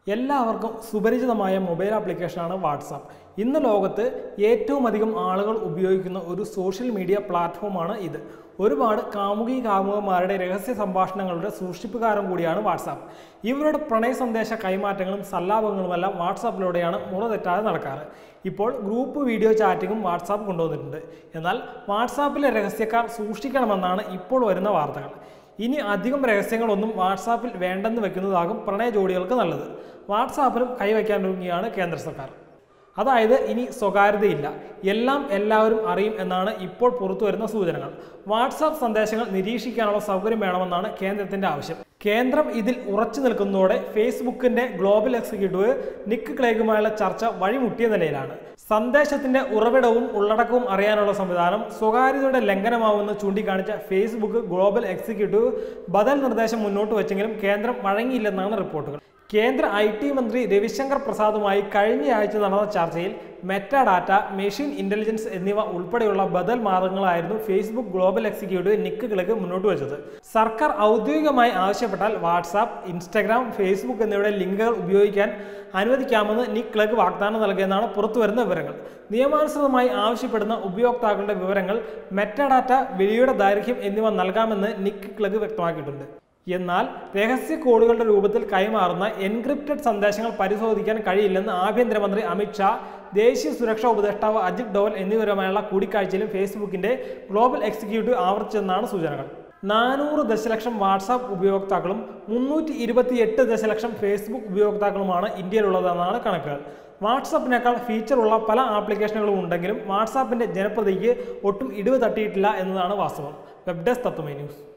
എല്ലാവർക്കും സുപരിചിതമായ മൊബൈൽ ആപ്ലിക്കേഷനാണ് വാട്സാപ്പ് ഇന്ന് ലോകത്ത് ഏറ്റവും അധികം ആളുകൾ ഉപയോഗിക്കുന്ന ഒരു സോഷ്യൽ മീഡിയ പ്ലാറ്റ്ഫോമാണ് ഇത് ഒരുപാട് കാമുകി കാമുകന്മാരുടെ രഹസ്യ സംഭാഷണങ്ങളുടെ സൂക്ഷിപ്പുകാരൻ കൂടിയാണ് വാട്സാപ്പ് ഇവരുടെ പ്രണയ സന്ദേശ കൈമാറ്റങ്ങളും സല്ലാപങ്ങളുമെല്ലാം വാട്സാപ്പിലൂടെയാണ് മുറ തെറ്റാതെ നടക്കാറ് ഇപ്പോൾ ഗ്രൂപ്പ് വീഡിയോ ചാറ്റിങ്ങും വാട്സാപ്പ് കൊണ്ടുവന്നിട്ടുണ്ട് എന്നാൽ വാട്സാപ്പിലെ രഹസ്യക്കാർ സൂക്ഷിക്കണമെന്നാണ് ഇപ്പോൾ വരുന്ന വാർത്തകൾ ഇനി അധികം രഹസ്യങ്ങളൊന്നും വാട്സാപ്പിൽ വേണ്ടെന്ന് വെക്കുന്നതാകും പ്രണയ ജോഡികൾക്ക് നല്ലത് വാട്സാപ്പിലും കൈവയ്ക്കാനൊരുങ്ങിയാണ് കേന്ദ്ര സർക്കാർ അതായത് ഇനി സ്വകാര്യതയില്ല എല്ലാം എല്ലാവരും അറിയും എന്നാണ് ഇപ്പോൾ പുറത്തു വരുന്ന സൂചനകൾ വാട്സാപ്പ് സന്ദേശങ്ങൾ നിരീക്ഷിക്കാനുള്ള സൗകര്യം വേണമെന്നാണ് കേന്ദ്രത്തിന്റെ ആവശ്യം കേന്ദ്രം ഇതിൽ ഉറച്ചു നിൽക്കുന്നതോടെ ഫേസ്ബുക്കിന്റെ ഗ്ലോബൽ എക്സിക്യൂട്ടീവ് നിക്ക് ക്ലേഗുമായുള്ള ചർച്ച വഴിമുട്ടിയ നിലയിലാണ് സന്ദേശത്തിന്റെ ഉറവിടവും ഉള്ളടക്കവും അറിയാനുള്ള സംവിധാനം സ്വകാര്യതയുടെ ലംഘനമാവുമെന്ന് ചൂണ്ടിക്കാണിച്ച ഫേസ്ബുക്ക് ഗ്ലോബൽ എക്സിക്യൂട്ടീവ് ബദൽ നിർദ്ദേശം മുന്നോട്ട് വെച്ചെങ്കിലും കേന്ദ്രം വഴങ്ങിയില്ലെന്നാണ് റിപ്പോർട്ടുകൾ കേന്ദ്ര ഐ ടി മന്ത്രി രവിശങ്കർ പ്രസാദുമായി കഴിഞ്ഞയാഴ്ച നടന്ന ചർച്ചയിൽ മെറ്റ ഡാറ്റ മെഷീൻ ഇന്റലിജൻസ് എന്നിവ ഉൾപ്പെടെയുള്ള ബദൽ മാർഗങ്ങളായിരുന്നു ഫേസ്ബുക്ക് ഗ്ലോബൽ എക്സിക്യൂട്ടീവ് നിക്കുകൾക്ക് മുന്നോട്ട് വെച്ചത് സർക്കാർ ഔദ്യോഗികമായി ആവശ്യപ്പെട്ടാൽ വാട്സാപ്പ് ഇൻസ്റ്റഗ്രാം ഫേസ്ബുക്ക് എന്നിവയുടെ ലിങ്കുകൾ ഉപയോഗിക്കാൻ അനുവദിക്കാമെന്ന് നിക് ക്ലഗ് വാഗ്ദാനം നൽകിയെന്നാണ് പുറത്തുവരുന്ന വിവരങ്ങൾ നിയമാനുസൃതമായി ആവശ്യപ്പെടുന്ന ഉപയോക്താക്കളുടെ വിവരങ്ങൾ മെറ്റ ഡാറ്റ വിളിയുടെ ദൈർഘ്യം എന്നിവ നൽകാമെന്ന് നിക് ക്ലഗ് വ്യക്തമാക്കിയിട്ടുണ്ട് എന്നാൽ രഹസ്യ കോഡുകളുടെ രൂപത്തിൽ കൈമാറുന്ന എൻക്രിപ്റ്റഡ് സന്ദേശങ്ങൾ പരിശോധിക്കാൻ കഴിയില്ലെന്ന് ആഭ്യന്തരമന്ത്രി അമിത് ഷാ ദേശീയ സുരക്ഷാ ഉപദേഷ്ടാവ് അജിത് ഡോവൽ എന്നിവരുമായുള്ള കൂടിക്കാഴ്ചയിലും ഫേസ്ബുക്കിന്റെ ഗ്ലോബൽ എക്സിക്യൂട്ടീവ് ആവർത്തിച്ചെന്നാണ് സൂചനകൾ നാനൂറ് ദശലക്ഷം വാട്സാപ്പ് ഉപയോക്താക്കളും മുന്നൂറ്റി ഇരുപത്തിയെട്ട് ദശലക്ഷം ഫേസ്ബുക്ക് ഉപയോക്താക്കളുമാണ് ഇന്ത്യയിലുള്ളതെന്നാണ് കണക്കുകൾ വാട്സാപ്പിനേക്കാൾ ഫീച്ചറുള്ള പല ആപ്ലിക്കേഷനുകളും ഉണ്ടെങ്കിലും വാട്സാപ്പിന്റെ ജനപ്രതിക്ക് ഒട്ടും ഇടിവ് തട്ടിയിട്ടില്ല എന്നതാണ് വാസ്തവം വെബ് ഡെസ്ക് തത്വമേ ന്യൂസ്